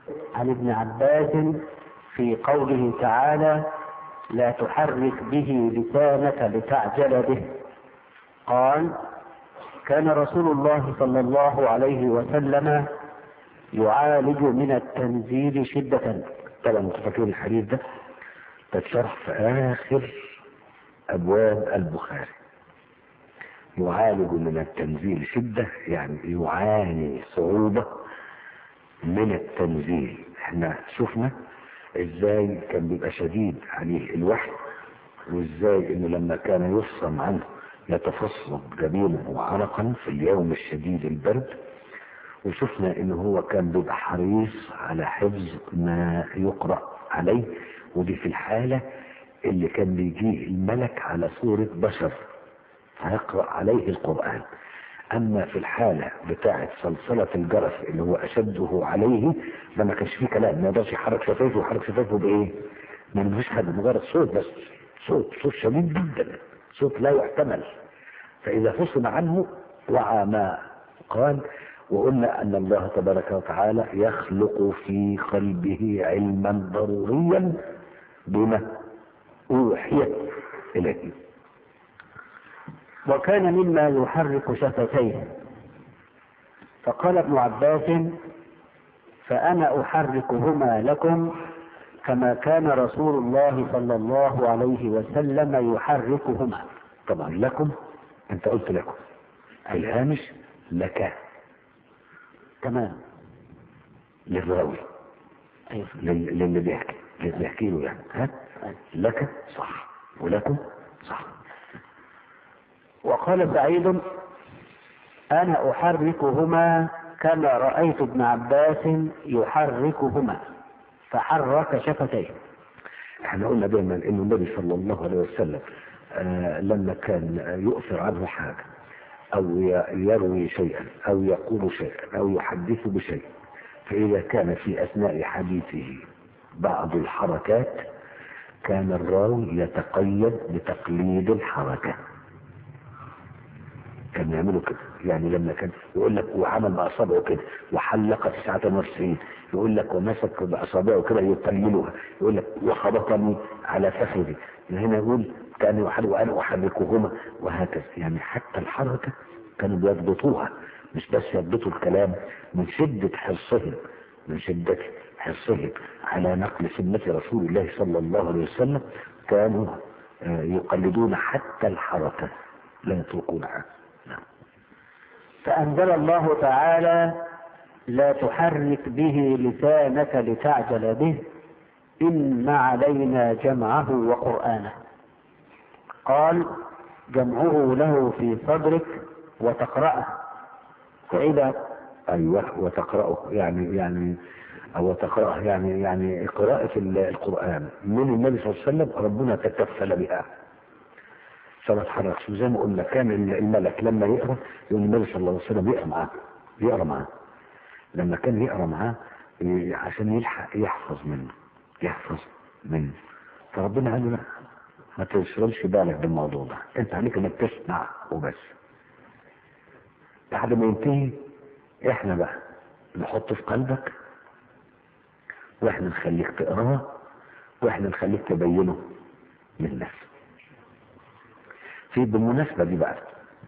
عن ابن عباس في قوله تعالى لا تحرك به لسانك لتعجل به قال كان رسول الله صلى الله عليه وسلم يعالج من التنزيل شدة طبعا انتوا فاكرين الحديث ده تتشرح في اخر ابواب البخاري يعالج من التنزيل شدة يعني يعاني صعوبة من التنزيل احنا شفنا ازاي كان بيبقى شديد عليه الوحي وازاي انه لما كان يفصم عنه يتفصل جبينه عرقا في اليوم الشديد البرد وشفنا ان هو كان بيبقى حريص على حفظ ما يقرأ عليه ودي في الحالة اللي كان بيجيه الملك على صورة بشر فيقرأ عليه القرآن أما في الحالة بتاعة صلصلة الجرس اللي هو أشده عليه ده ما كانش فيه كلام ما يقدرش يحرك شفايفه ويحرك شفايفه بإيه؟ ما فيش حد مجرد صوت بس صوت صوت شديد جدا صوت لا يحتمل فإذا فصل عنه وعى ما قال وقلنا أن الله تبارك وتعالى يخلق في قلبه علما ضروريا بما أوحي إليه وكان مما يحرك شفتيه فقال ابن عباس فأنا أحركهما لكم كما كان رسول الله صلى الله عليه وسلم يحركهما طبعا لكم أنت قلت لكم الهامش لك تمام للراوي أيوة. لل- للي بيحكي للي بيحكي له يعني ها لك صح ولكم صح وقال سعيد أنا أحركهما كما رأيت ابن عباس يحركهما فحرك شفتيه احنا قلنا دايما انه النبي صلى الله عليه وسلم آه لما كان يؤثر عنه حاجة او ي- يروي شيئا او يقول شيئا او يحدث بشيء فاذا كان في اثناء حديثه بعض الحركات كان الراوي يتقيد بتقليد الحركة كان يعملوا كده يعني لما كان يقول لك وعمل بأصابعه كده وحلق 99 يقول لك ومسك بأصابعه كده يقللها يقول لك وخبطني على فخذي هنا يقول كان يحرك وأنا أحركهما وهكذا يعني حتى الحركة كانوا بيضبطوها مش بس يضبطوا الكلام من شدة حرصهم من شدة حرصهم على نقل سنة رسول الله صلى الله عليه وسلم كانوا آه، يقلدون حتى الحركة لا يتركونها نعم فأنزل الله تعالى لا تحرك به لسانك لتعجل به إن علينا جمعه وقرآنه قال جمعه له في صدرك وتقرأه فإذا ايوه وتقرأه يعني يعني او تقرأه يعني يعني قراءة ال- القرآن من النبي صلى الله عليه وسلم ربنا تكفل بها فما تحركش زي ما قلنا كان الملك لما يقرأ يقول النبي صلى الله عليه وسلم يقرأ معاه يقرأ معاه لما كان يقرأ معاه ي- عشان يلحق يحفظ منه يحفظ منه فربنا قال له لا ما تشغلش بالك بالموضوع ده انت عليك انك تسمع وبس بعد ما ينتهي احنا بقى نحطه في قلبك واحنا نخليك تقراه واحنا نخليك تبينه للناس في بالمناسبة دي بقى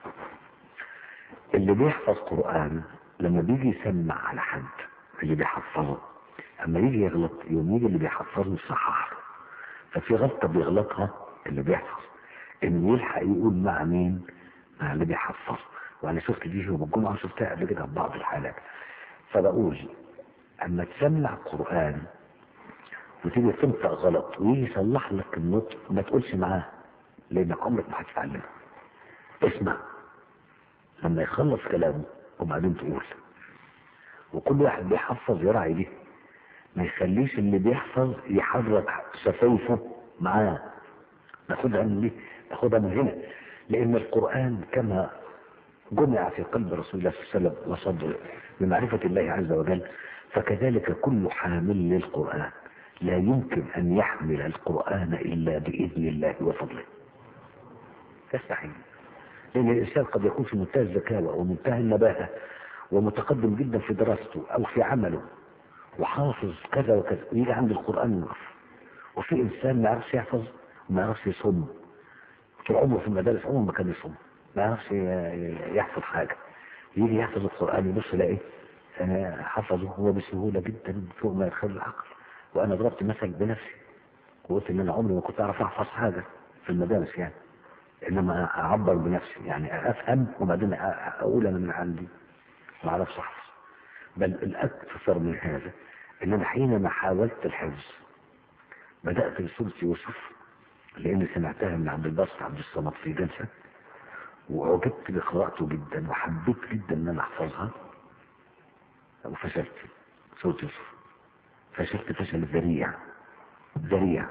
اللي بيحفظ قرآن لما بيجي يسمع على حد اللي بيحفظه اما يجي يغلط يوم يجي اللي بيحفظه يصحح له ففي غلطة بيغلطها اللي بيحفظ انه يلحق يقول مع مين مع اللي بيحفظ وانا شفت دي يوم الجمعة شفتها قبل كده في بعض الحالات فبقول اما تسمع قرآن وتيجي تنطق غلط ويجي يصلح لك النطق ما تقولش معاه لانك عمرك ما هتتعلمه اسمع لما يخلص كلامه وبعدين تقول وكل واحد بيحفظ يراعي دي ما يخليش اللي بيحفظ يحرك شفايفه معاه ناخدها من دي ناخدها من هنا لان القرآن كما جمع في قلب رسول الله صلى الله عليه وسلم وصدره بمعرفة الله عز وجل فكذلك كل حامل للقرآن لا يمكن أن يحمل القرآن إلا بإذن الله وفضله يستحيل لأن الإنسان قد يكون في منتهى الذكاوة ومنتهى النباهة ومتقدم جدا في دراسته أو في عمله وحافظ كذا وكذا ويجي عند القرآن يقف وفي إنسان ما يعرفش يحفظ وما يعرفش يصم طول عمره في المدارس عمره ما كان يصم ما يعرفش ي- يحفظ حاجة يجي يحفظ القرآن يبص يلاقي أنا حفظه هو بسهولة جدا فوق ما يدخل العقل وأنا ضربت مثل بنفسي وقلت إن أنا عمري ما كنت أعرف أحفظ حاجة في المدارس يعني إنما أعبر بنفسي يعني أفهم وبعدين أ- أقول أنا من عندي ما أعرفش أحفظ بل الأكثر من هذا إن أنا حينما حاولت الحفظ بدأت بسورة يوسف لأني سمعتها من عبد الباسط عبد الصمد في جلسة وعجبت بقراءته جدا وحبيت جدا إن أنا أحفظها وفشلت سورة يوسف فشلت فشل ذريع ذريع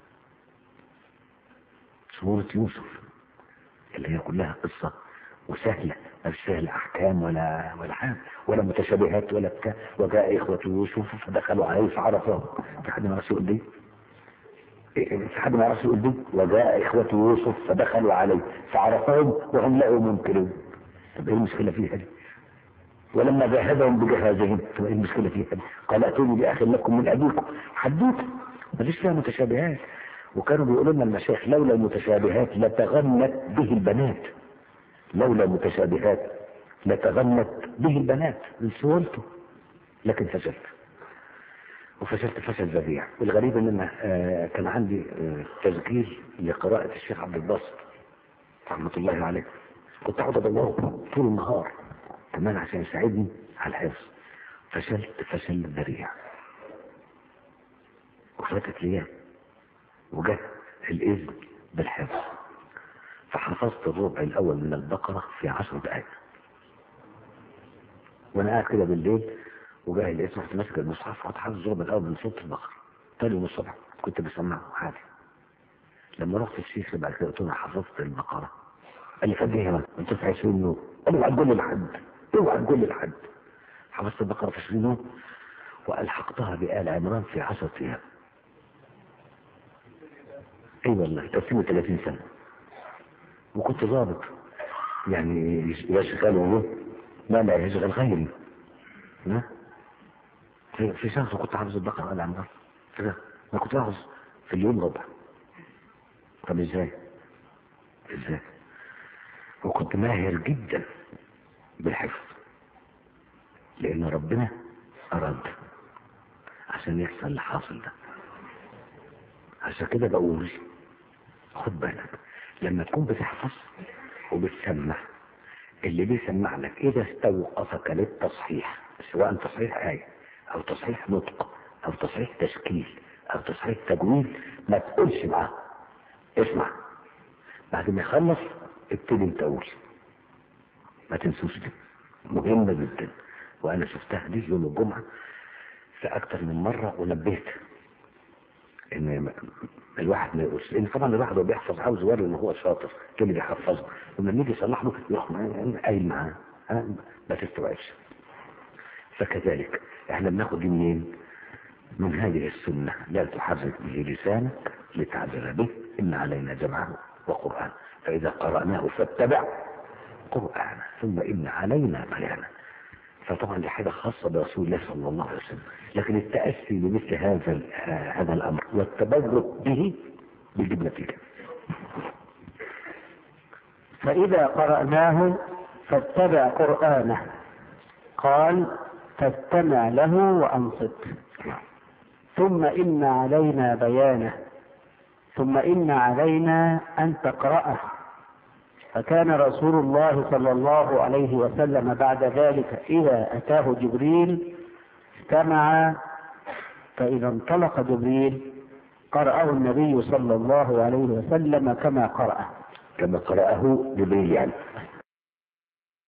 سورة يوسف اللي هي كلها قصة وسهلة مش سهلة أحكام ولا ولا حاجة ولا متشابهات ولا بتاع وجاء إخوة يوسف فدخلوا عليه فعرفهم في حد ما يعرفش يقول دي؟ إيه، في حد ما يعرفش يقول دي؟ وجاء إخوة يوسف فدخلوا عليه فعرفهم وهم لقوا منكرين طب إيه المشكلة فيها دي؟ ولما جهزهم بجهازهم طب إيه المشكلة فيها دي؟ قال أتوني بأخ لكم من أبيكم حدوته مفيش فيها متشابهات وكانوا بيقولوا لنا المشايخ لولا المتشابهات لتغنت به البنات لولا المتشابهات لتغنت به البنات من سهولته لكن فشلت وفشلت فشل ذريع والغريب ان انا آه، كان عندي آه، تسجيل لقراءة الشيخ عبد الباسط رحمة الله عليه كنت اقعد ادوره طول النهار كمان عشان يساعدني على الحفظ فشلت فشل ذريع وفاتت ليام وجاء الإذن بالحفظ فحفظت الربع الأول من البقرة في عشر دقائق وأنا قاعد كده بالليل وجاء الاسم رحت ماسك المصحف وقعدت حافظ الربع الأول من سورة البقرة تاني يوم الصبح كنت بسمعه عادي لما رحت الشيخ بعد كده قلت له أنا حفظت البقرة قال لي قد ايه يا مان؟ انت في 20 يوم قال لي اوعى تقول لي لحد اوعى تقول لي لحد حفظت البقرة في 20 يوم وألحقتها بآل عمران في 10 أيام اي والله تقسيمه 30 سنة وكنت ضابط يعني يشغله ما لا يشغل غيري ها؟ في في شهر كنت حافظ البقرة قال عمران كده انا كنت حافظ في اليوم ربع طب ازاي ازاي وكنت ماهر جدا بالحفظ لان ربنا اراد عشان يحصل اللي حاصل ده عشان كده بقول خد بالك لما تكون بتحفظ وبتسمع اللي بيسمع لك اذا استوقفك للتصحيح سواء تصحيح آية او تصحيح نطق او تصحيح تشكيل او تصحيح تجويد ما تقولش معاه اسمع بعد ما يخلص ابتدي انت قول ما تنسوش دي مهمة جدا وانا شفتها دي يوم الجمعة في اكتر من مرة ونبهت ان الواحد ما يقولش لان طبعا الواحد هو بيحفظ عاوز يوري ان هو شاطر كل اللي بيحفظه لما نيجي يصلح له يروح قايل معاه ها؟ ما تستوعبش فكذلك احنا بناخد دي منين؟ من هذه السنة لا تحرك به لسانك لتعجل به إن علينا جمعه وقرآن فإذا قرأناه فاتبع قرآنه ثم إن علينا بيانه فطبعا دي حاجة خاصة برسول الله صلى الله عليه وسلم لكن التأسي بمثل هذا آه، هذا الأمر والتبرك به بيجيب نتيجة فإذا قرأناه فاتبع قرآنه قال فاستمع له وأنصت ثم إن علينا بيانه ثم إن علينا أن تقرأه فكان رسول الله صلى الله عليه وسلم بعد ذلك إذا أتاه جبريل استمع فإذا انطلق جبريل قرأه النبي صلى الله عليه وسلم كما قرأه كما قرأه جبريل يعني